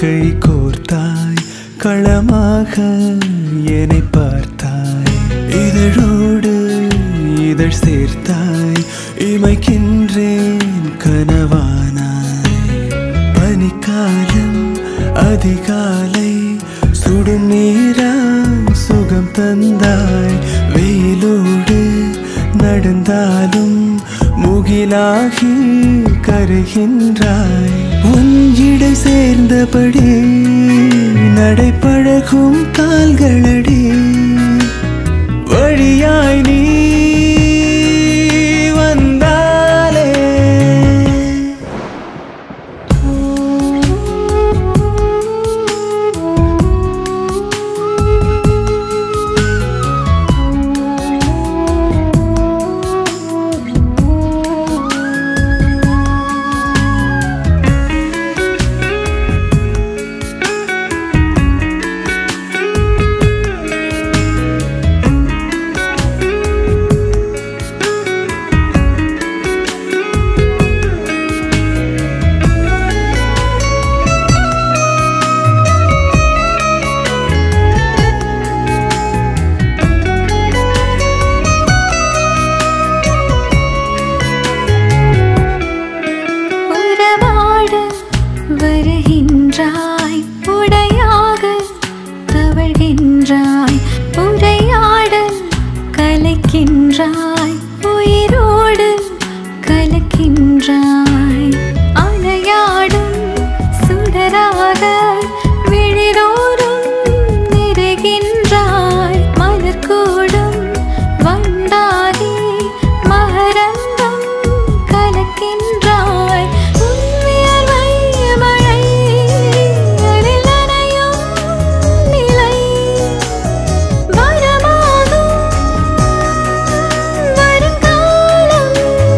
கை கோர்த்தாய் களமாக என்னை பார்த்தாய் இதழோடு இதழ் சேர்த்தாய் இமைக்கின்றேன் கனவானாய் பனிக்காலம் அதிகாலை சுடும் நீராய் சுகம் தந்தாய் வெயிலோடு நடந்தாலும் முகிலாகி கருகின்றாய் உன் இடை சேர்ந்தபடி நடைப்பழகும் கால்களடி வழியாய் நீ வந்தாலே உறவாட வருகின்றாய் உடையாக தவழ்கின்றாய் உரையாடல் கலைக்கின்றாய் உயிரோடு கலக்கின்றாய் அலையாடும் சுடராக விழிதோறும் நிறைகின்றாய் மலர்கூடும் வண்டாகி மகரந்தம் கலக்கின்றாய் உன்வியர்வை மழை அதில் நனையும் நிலை வரமாகும் வருங்காலம்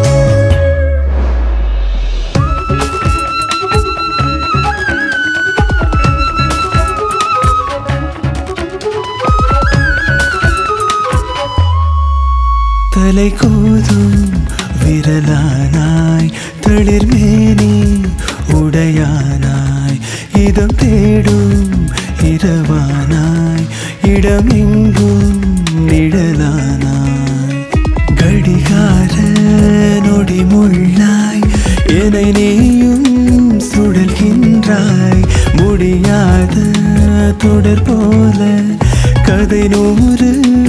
தலை கோதும் விரலானாய் தளிர்மேனி உடையானாய் இதம் தேடும் இரவானாய் இடமெங்கும் நிழலானாய் கடிகார நொடி முள்ளாய் என்னை நீயும் சுழல்கின்றாய் முடியாத தொடர் போல கதை நூறு